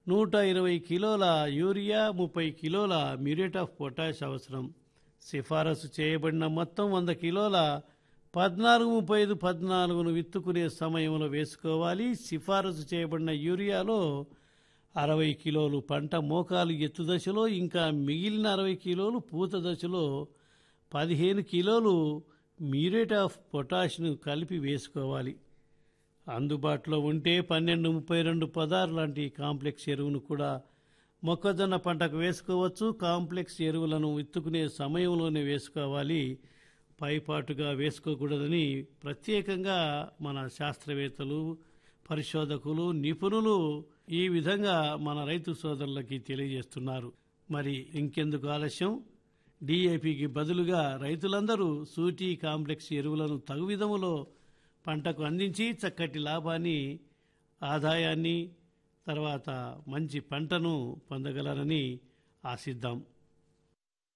నూట ఇరవై కిలోల యూరియా ముప్పై కిలోల మ్యూరేట్ ఆఫ్ పొటాష్ అవసరం సిఫారసు చేయబడిన మొత్తం వంద కిలోల పద్నాలుగు ముప్పై ఐదు పద్నాలుగును విత్తుకునే సమయంలో వేసుకోవాలి సిఫారసు చేయబడిన యూరియాలో అరవై కిలోలు పంట మోకాలు ఎత్తు దశలో ఇంకా మిగిలిన అరవై కిలోలు పూత దశలో పదిహేను కిలోలు మ్యూరేట్ ఆఫ్ పొటాష్ను కలిపి వేసుకోవాలి అందుబాటులో ఉంటే పన్నెండు ముప్పై రెండు పదార్ లాంటి కాంప్లెక్స్ ఎరువును కూడా మొక్కజొన్న పంటకు వేసుకోవచ్చు కాంప్లెక్స్ ఎరువులను విత్తుకునే సమయంలోనే వేసుకోవాలి పైపాటుగా వేసుకోకూడదని ప్రత్యేకంగా మన శాస్త్రవేత్తలు పరిశోధకులు నిపుణులు ఈ విధంగా మన రైతు సోదరులకి తెలియజేస్తున్నారు మరి ఇంకెందుకు ఆలస్యం డిఏపికి బదులుగా రైతులందరూ సూటి కాంప్లెక్స్ ఎరువులను తగు విధములో పంటకు అందించి చక్కటి లాభాన్ని ఆదాయాన్ని తర్వాత మంచి పంటను పొందగలరని ఆశిద్దాం